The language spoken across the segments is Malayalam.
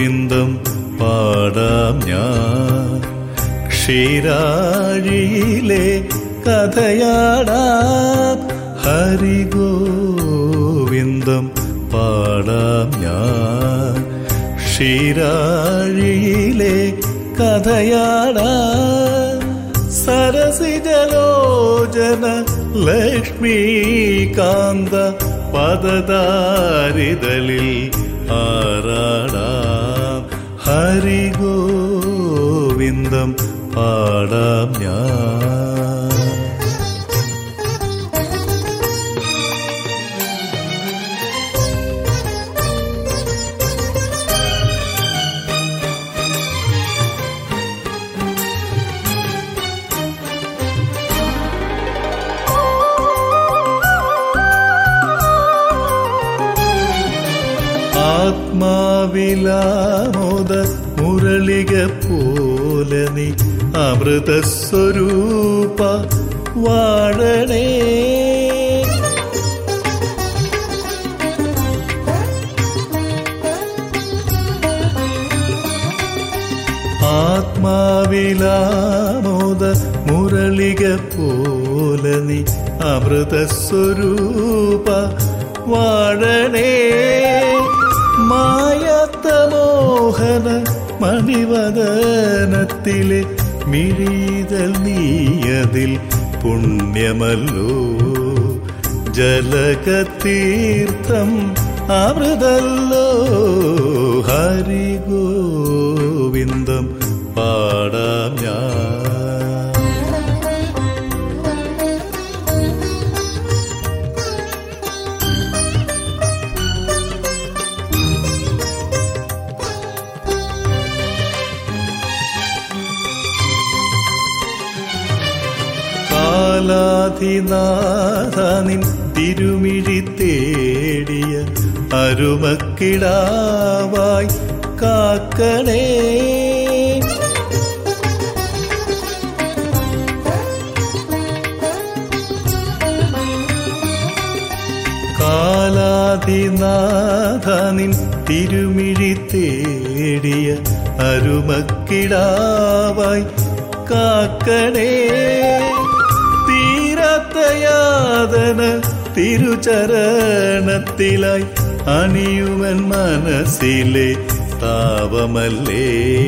ഹരിഗോവിന്ദം പാടാം ഞാൻ ക്ഷീരാഴിയിലെ കഥയാടാം ഹരിഗോവിന്ദം പാടാം ഞാൻ ക്ഷീരാഴിയിലെ കഥയാടാം സരസിജലോചന ലക്ഷ്മീകാന്ത പദതാരിതളിൽ ആറാടാം ഹരിഗോവിന്ദം പാടാം ഞാൻ ആത്മാവിലാമോദ മുരളിക പോലെ നീ അമൃതസ്വരൂപ വാഴണേ ആത്മാവിലാമോദ മുരളിക പോലെ നീ അമൃതസ്വരൂപ വാഴണേ മായാത്ത മോഹന മണിവദനത്തിലെ മിഴീതൽ നീയതിൽ പുണ്യമല്ലോ ജലകതീർത്ഥം അമൃതല്ലോ ഹരിഗോവിന്ദം പാടാം ഞാൻ കാലാധിനാഥനിൻ തിരുമിഴി തേടിയ അരുമക്കിടാവായി കാക്കണേ കാലാധിനാഥനിൻ തിരുമിഴി തേടിയ അരുമക്കിടാവായി കാക്കണേ തീരാത്ത യാതന തിരുചരണത്തിലായി അണിയുവൻ മനസ്സിലെ താപമല്ലേ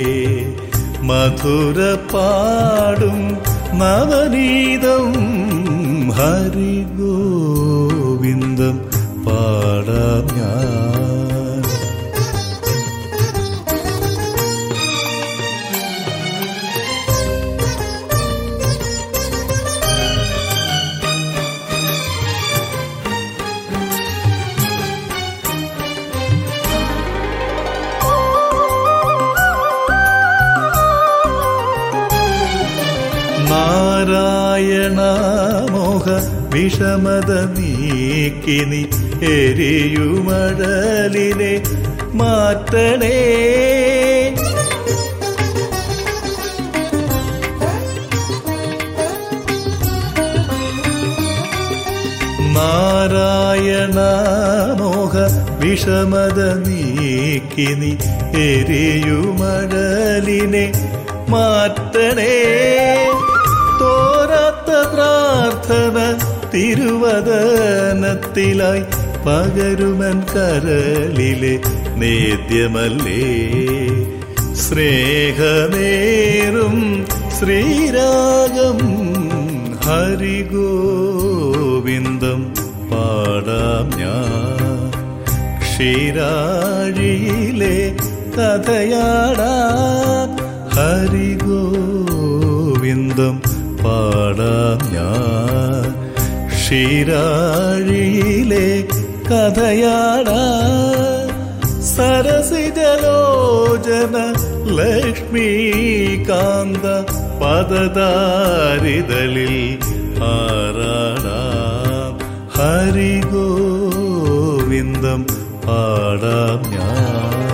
മധുര പാടും നവനീതം ഹരിഗോവിന്ദം പാടാം ഞാൻ നാരായണ മോഹ വിഷമത നീക്കിനി എരിയുമഴലിനെ മാറ്റണേ നാരായണ മോഹ വിഷമത നീക്കിനി എരിയുമഴലിനെ മാറ്റണേ തോരാത്ത പ്രാർത്ഥന തിരുവദനത്തിലായി പകരുമൻ കരളിലെ നേദ്യമല്ലേ സ്നേഹനേറും ശ്രീരാഗം ഹരിഗോവിന്ദം പാടാം ഞാൻ ക്ഷീരാഴിയിലെ കഥയാടാം ഹരിഗോവിന്ദം പാടാം ഞാൻ ക്ഷീരാഴിയിലെ കഥയാടാം സരസിജലോചന ലക്ഷ്മീകാന്ത പദതാരിതളിൽ ആറാടാം ഹരിഗോവിന്ദം പാടാം ഞാൻ